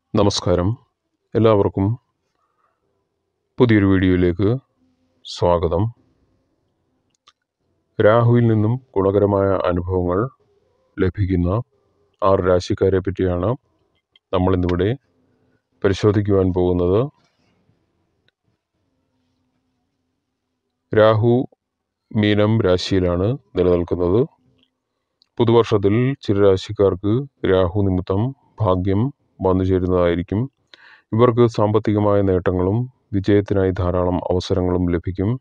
നമസ്കാരം എല്ലാവർക്കും പുതിയൊരു വീഡിയോയിലേക്ക് സ്വാഗതം രാഹുവിൽ നിന്നും ഗുണകരമായ അനുഭവങ്ങൾ ലഭിക്കുന്ന ആറ് രാശിക്കാരെ പറ്റിയാണ് നമ്മളിന്നിവിടെ പരിശോധിക്കുവാൻ പോകുന്നത് രാഹു മീനം രാശിയിലാണ് നിലനിൽക്കുന്നത് പുതുവർഷത്തിൽ ചില രാശിക്കാർക്ക് രാഹു നിമിത്തം ഭാഗ്യം വന്നു ചേരുന്നതായിരിക്കും ഇവർക്ക് സാമ്പത്തികമായ നേട്ടങ്ങളും വിജയത്തിനായി ധാരാളം അവസരങ്ങളും ലഭിക്കും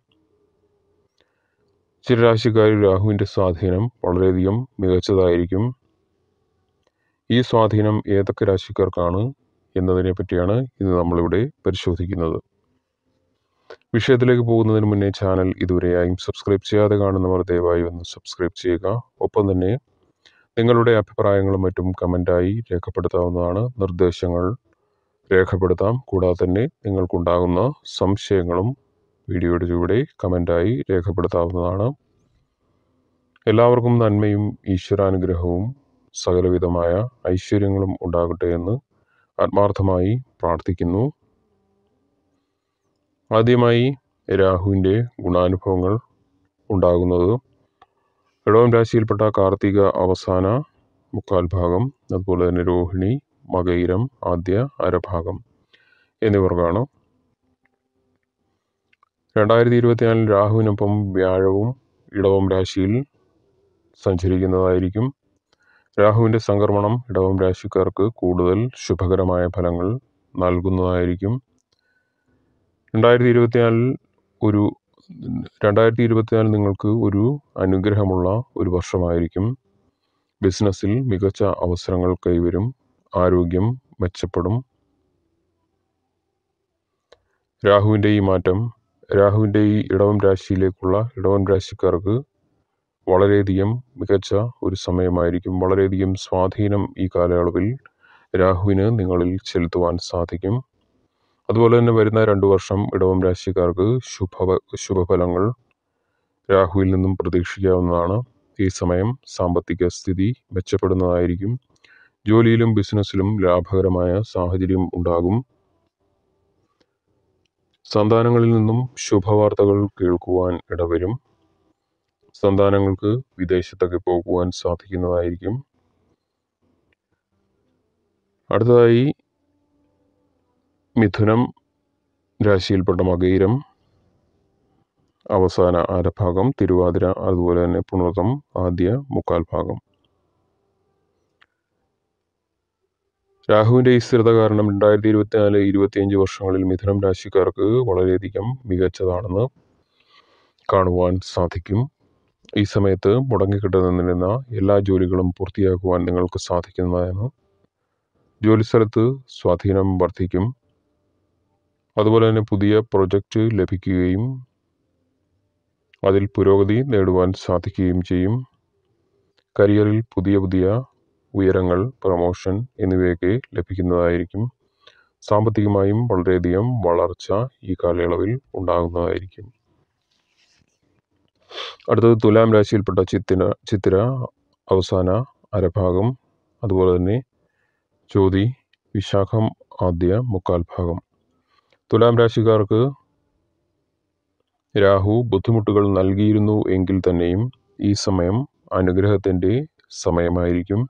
ചില രാശിക്കാരിൽ രാഹുവിൻ്റെ സ്വാധീനം വളരെയധികം മികച്ചതായിരിക്കും ഈ സ്വാധീനം ഏതൊക്കെ രാശിക്കാർക്കാണ് എന്നതിനെ പറ്റിയാണ് ഇന്ന് നമ്മളിവിടെ പരിശോധിക്കുന്നത് വിഷയത്തിലേക്ക് പോകുന്നതിന് മുന്നേ ചാനൽ ഇതുവരെയായും സബ്സ്ക്രൈബ് ചെയ്യാതെ കാണുന്നവർ ദയവായി ഒന്ന് സബ്സ്ക്രൈബ് ചെയ്യുക ഒപ്പം തന്നെ നിങ്ങളുടെ അഭിപ്രായങ്ങളും മറ്റും കമൻറ്റായി രേഖപ്പെടുത്താവുന്നതാണ് നിർദ്ദേശങ്ങൾ രേഖപ്പെടുത്താം കൂടാതെ തന്നെ നിങ്ങൾക്കുണ്ടാകുന്ന സംശയങ്ങളും വീഡിയോയുടെ ചുവടെ കമൻറ്റായി രേഖപ്പെടുത്താവുന്നതാണ് എല്ലാവർക്കും നന്മയും ഈശ്വരാനുഗ്രഹവും സകലവിധമായ ഐശ്വര്യങ്ങളും ഉണ്ടാകട്ടെ എന്ന് ആത്മാർത്ഥമായി പ്രാർത്ഥിക്കുന്നു ആദ്യമായി രാഹുവിൻ്റെ ഗുണാനുഭവങ്ങൾ ഉണ്ടാകുന്നത് ഇടവം രാശിയിൽപ്പെട്ട കാർത്തിക അവസാന മുക്കാൽ ഭാഗം അതുപോലെ തന്നെ രോഹിണി മകയിരം ആദ്യ അരഭാഗം എന്നിവർക്കാണ് രണ്ടായിരത്തി ഇരുപത്തിനാലിൽ രാഹുവിനൊപ്പം വ്യാഴവും ഇടവം രാശിയിൽ സഞ്ചരിക്കുന്നതായിരിക്കും രാഹുവിൻ്റെ സംക്രമണം ഇടവം രാശിക്കാർക്ക് കൂടുതൽ ശുഭകരമായ ഫലങ്ങൾ നൽകുന്നതായിരിക്കും രണ്ടായിരത്തി ഇരുപത്തിനാലിൽ ഒരു രണ്ടായിരത്തി ഇരുപത്തിനാല് നിങ്ങൾക്ക് ഒരു അനുഗ്രഹമുള്ള ഒരു വർഷമായിരിക്കും ബിസിനസ്സിൽ മികച്ച അവസരങ്ങൾ കൈവരും ആരോഗ്യം മെച്ചപ്പെടും രാഹുവിൻ്റെ ഈ മാറ്റം രാഹുവിൻ്റെ ഈ ഇടവം രാശിയിലേക്കുള്ള ഇടവം രാശിക്കാർക്ക് വളരെയധികം മികച്ച ഒരു സമയമായിരിക്കും വളരെയധികം സ്വാധീനം ഈ കാലയളവിൽ രാഹുവിന് നിങ്ങളിൽ ചെലുത്തുവാൻ സാധിക്കും അതുപോലെ തന്നെ വരുന്ന രണ്ടു വർഷം ഇടവം രാശിക്കാർക്ക് ശുഭ ശുഭഫലങ്ങൾ രാഹുവിൽ നിന്നും പ്രതീക്ഷിക്കാവുന്നതാണ് ഈ സമയം സാമ്പത്തിക സ്ഥിതി മെച്ചപ്പെടുന്നതായിരിക്കും ജോലിയിലും ബിസിനസ്സിലും ലാഭകരമായ സാഹചര്യം ഉണ്ടാകും സന്താനങ്ങളിൽ നിന്നും ശുഭവാർത്തകൾ കേൾക്കുവാൻ ഇടവരും സന്താനങ്ങൾക്ക് വിദേശത്തൊക്കെ പോകുവാൻ സാധിക്കുന്നതായിരിക്കും അടുത്തതായി മിഥുനം രാശിയിൽപ്പെട്ട മകയിരം അവസാന അരഭാഗം തിരുവാതിര അതുപോലെ തന്നെ പുണർതം ആദ്യ മുക്കാൽ ഭാഗം രാഹുവിൻ്റെ ഈ സ്ഥിരത കാരണം രണ്ടായിരത്തി ഇരുപത്തിനാല് ഇരുപത്തിയഞ്ച് വർഷങ്ങളിൽ മിഥുനം രാശിക്കാർക്ക് വളരെയധികം മികച്ചതാണെന്ന് കാണുവാൻ സാധിക്കും ഈ സമയത്ത് മുടങ്ങിക്കിട്ടുന്നിരുന്ന എല്ലാ ജോലികളും പൂർത്തിയാക്കുവാൻ നിങ്ങൾക്ക് സാധിക്കുന്നതാണ് ജോലിസ്ഥലത്ത് സ്വാധീനം വർദ്ധിക്കും അതുപോലെ തന്നെ പുതിയ പ്രൊജക്റ്റ് ലഭിക്കുകയും അതിൽ പുരോഗതി നേടുവാൻ സാധിക്കുകയും ചെയ്യും കരിയറിൽ പുതിയ പുതിയ ഉയരങ്ങൾ പ്രമോഷൻ എന്നിവയൊക്കെ ലഭിക്കുന്നതായിരിക്കും സാമ്പത്തികമായും വളരെയധികം വളർച്ച ഈ കാലയളവിൽ ഉണ്ടാകുന്നതായിരിക്കും അടുത്തത് തുലാം രാശിയിൽപ്പെട്ട ചിത്തിര ചിത്തിര അവസാന അരഭാഗം അതുപോലെ തന്നെ ചോതി വിശാഖം ആദ്യ മുക്കാൽ ഭാഗം തുലാം രാശിക്കാർക്ക് രാഹു ബുദ്ധിമുട്ടുകൾ നൽകിയിരുന്നു എങ്കിൽ തന്നെയും ഈ സമയം അനുഗ്രഹത്തിൻ്റെ സമയമായിരിക്കും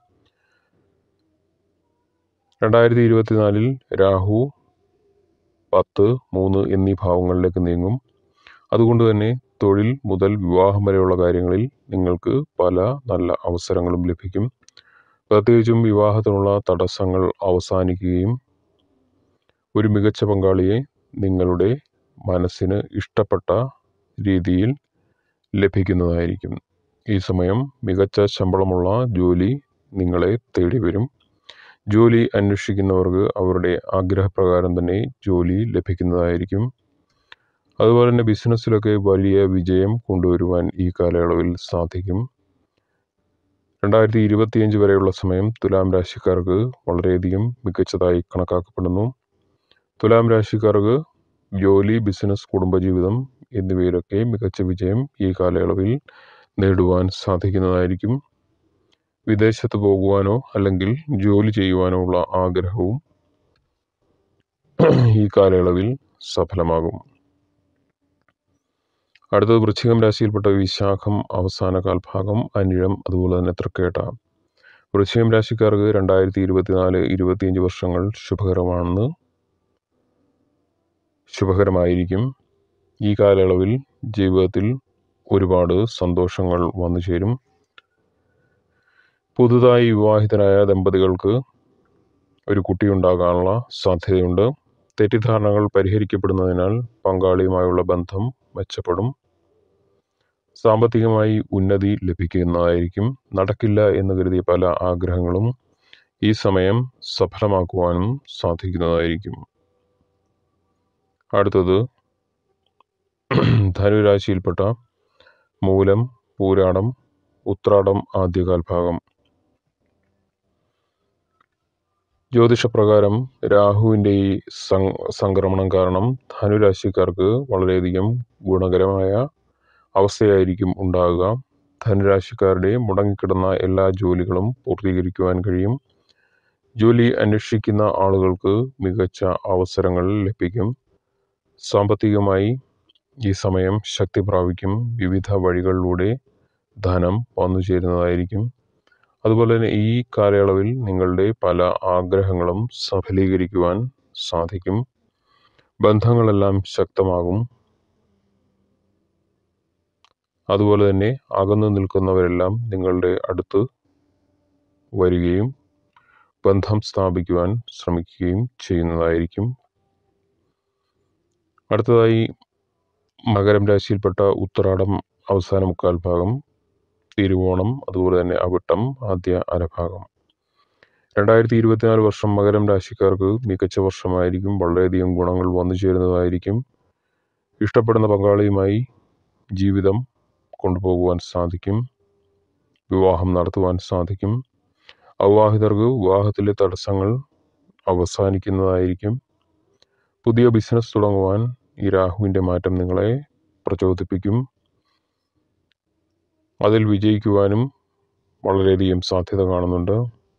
രണ്ടായിരത്തി ഇരുപത്തിനാലിൽ രാഹു പത്ത് മൂന്ന് എന്നീ ഭാവങ്ങളിലേക്ക് നീങ്ങും അതുകൊണ്ട് തന്നെ തൊഴിൽ മുതൽ വിവാഹം വരെയുള്ള കാര്യങ്ങളിൽ നിങ്ങൾക്ക് പല നല്ല അവസരങ്ങളും ലഭിക്കും പ്രത്യേകിച്ചും വിവാഹത്തിനുള്ള തടസ്സങ്ങൾ അവസാനിക്കുകയും ഒരു മികച്ച പങ്കാളിയെ നിങ്ങളുടെ മനസ്സിന് ഇഷ്ടപ്പെട്ട രീതിയിൽ ലഭിക്കുന്നതായിരിക്കും ഈ സമയം മികച്ച ശമ്പളമുള്ള ജോലി നിങ്ങളെ തേടി വരും ജോലി അന്വേഷിക്കുന്നവർക്ക് അവരുടെ ആഗ്രഹപ്രകാരം തന്നെ ജോലി ലഭിക്കുന്നതായിരിക്കും അതുപോലെ തന്നെ ബിസിനസ്സിലൊക്കെ വലിയ വിജയം കൊണ്ടുവരുവാൻ ഈ കാലയളവിൽ സാധിക്കും രണ്ടായിരത്തി ഇരുപത്തിയഞ്ച് വരെയുള്ള സമയം തുലാം രാശിക്കാർക്ക് വളരെയധികം മികച്ചതായി കണക്കാക്കപ്പെടുന്നു തുലാം രാശിക്കാർക്ക് ജോലി ബിസിനസ് കുടുംബജീവിതം എന്നിവയിലൊക്കെ മികച്ച വിജയം ഈ കാലയളവിൽ നേടുവാൻ സാധിക്കുന്നതായിരിക്കും വിദേശത്ത് പോകുവാനോ അല്ലെങ്കിൽ ജോലി ചെയ്യുവാനോ ഉള്ള ആഗ്രഹവും ഈ കാലയളവിൽ സഫലമാകും അടുത്തത് വൃശ്ചികം രാശിയിൽപ്പെട്ട വിശാഖം അവസാന കാൽഭാഗം അനിഴം അതുപോലെ തന്നെ തൃക്കേട്ട വൃശ്ചികം രാശിക്കാർക്ക് രണ്ടായിരത്തി ഇരുപത്തിനാല് ഇരുപത്തിയഞ്ച് വർഷങ്ങൾ ശുഭകരമാണെന്ന് ശുഭകരമായിരിക്കും ഈ കാലയളവിൽ ജീവിതത്തിൽ ഒരുപാട് സന്തോഷങ്ങൾ വന്നു ചേരും പുതുതായി വിവാഹിതരായ ദമ്പതികൾക്ക് ഒരു കുട്ടിയുണ്ടാകാനുള്ള സാധ്യതയുണ്ട് തെറ്റിദ്ധാരണകൾ പരിഹരിക്കപ്പെടുന്നതിനാൽ പങ്കാളിയുമായുള്ള ബന്ധം മെച്ചപ്പെടും സാമ്പത്തികമായി ഉന്നതി ലഭിക്കുന്നതായിരിക്കും നടക്കില്ല എന്ന് കരുതിയ പല ആഗ്രഹങ്ങളും ഈ സമയം സഫലമാക്കുവാനും സാധിക്കുന്നതായിരിക്കും അടുത്തത് ധനുരാശിയിൽപ്പെട്ട മൂലം പൂരാടം ഉത്രാടം ആദ്യകാൽഭാഗം ജ്യോതിഷപ്രകാരം രാഹുവിൻ്റെ ഈ സംക്രമണം കാരണം ധനുരാശിക്കാർക്ക് വളരെയധികം ഗുണകരമായ അവസ്ഥയായിരിക്കും ഉണ്ടാകുക ധനുരാശിക്കാരുടെ മുടങ്ങിക്കിടന്ന എല്ലാ ജോലികളും പൂർത്തീകരിക്കുവാൻ കഴിയും ജോലി അന്വേഷിക്കുന്ന ആളുകൾക്ക് മികച്ച അവസരങ്ങൾ ലഭിക്കും സാമ്പത്തികമായി ഈ സമയം ശക്തി പ്രാപിക്കും വിവിധ വഴികളിലൂടെ ധനം വന്നു ചേരുന്നതായിരിക്കും അതുപോലെ തന്നെ ഈ കാലയളവിൽ നിങ്ങളുടെ പല ആഗ്രഹങ്ങളും സഫലീകരിക്കുവാൻ സാധിക്കും ബന്ധങ്ങളെല്ലാം ശക്തമാകും അതുപോലെ തന്നെ അകന്നു നിൽക്കുന്നവരെല്ലാം നിങ്ങളുടെ അടുത്ത് വരികയും ബന്ധം സ്ഥാപിക്കുവാൻ ശ്രമിക്കുകയും ചെയ്യുന്നതായിരിക്കും അടുത്തതായി മകരം രാശിയിൽപ്പെട്ട ഉത്തരാടം അവസാന മുക്കാൽ ഭാഗം തിരുവോണം അതുപോലെ തന്നെ അവിട്ടം ആദ്യ അരഭാഗം രണ്ടായിരത്തി ഇരുപത്തിനാല് വർഷം മകരം രാശിക്കാർക്ക് മികച്ച വർഷമായിരിക്കും വളരെയധികം ഗുണങ്ങൾ വന്നു ചേരുന്നതായിരിക്കും ഇഷ്ടപ്പെടുന്ന പങ്കാളിയുമായി ജീവിതം കൊണ്ടുപോകുവാൻ സാധിക്കും വിവാഹം നടത്തുവാൻ സാധിക്കും അവിവാഹിതർക്ക് വിവാഹത്തിലെ തടസ്സങ്ങൾ അവസാനിക്കുന്നതായിരിക്കും പുതിയ ബിസിനസ് തുടങ്ങുവാൻ ഈ രാഹുവിൻ്റെ മാറ്റം നിങ്ങളെ പ്രചോദിപ്പിക്കും അതിൽ വിജയിക്കുവാനും വളരെയധികം സാധ്യത കാണുന്നുണ്ട്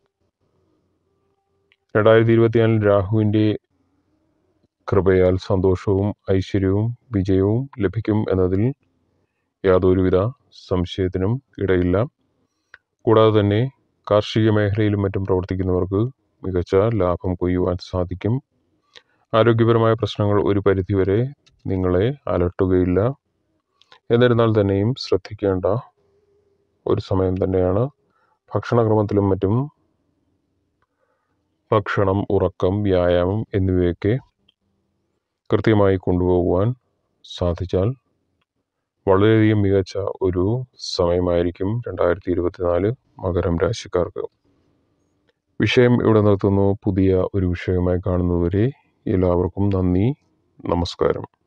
രണ്ടായിരത്തി ഇരുപത്തിനാലിൽ രാഹുവിൻ്റെ കൃപയാൽ സന്തോഷവും ഐശ്വര്യവും വിജയവും ലഭിക്കും എന്നതിൽ യാതൊരുവിധ സംശയത്തിനും ഇടയില്ല കൂടാതെ തന്നെ കാർഷിക മേഖലയിലും മറ്റും പ്രവർത്തിക്കുന്നവർക്ക് മികച്ച ലാഭം കൊയ്യുവാൻ സാധിക്കും ആരോഗ്യപരമായ പ്രശ്നങ്ങൾ ഒരു പരിധിവരെ നിങ്ങളെ അലട്ടുകയില്ല എന്നിരുന്നാൽ തന്നെയും ശ്രദ്ധിക്കേണ്ട ഒരു സമയം തന്നെയാണ് ഭക്ഷണക്രമത്തിലും മറ്റും ഭക്ഷണം ഉറക്കം വ്യായാമം എന്നിവയൊക്കെ കൃത്യമായി കൊണ്ടുപോകുവാൻ സാധിച്ചാൽ വളരെയധികം മികച്ച ഒരു സമയമായിരിക്കും രണ്ടായിരത്തി ഇരുപത്തിനാല് മകരം രാശിക്കാർക്ക് വിഷയം ഇവിടെ നിർത്തുന്നു പുതിയ ഒരു വിഷയമായി കാണുന്നതുവരെ എല്ലാവർക്കും നന്ദി നമസ്കാരം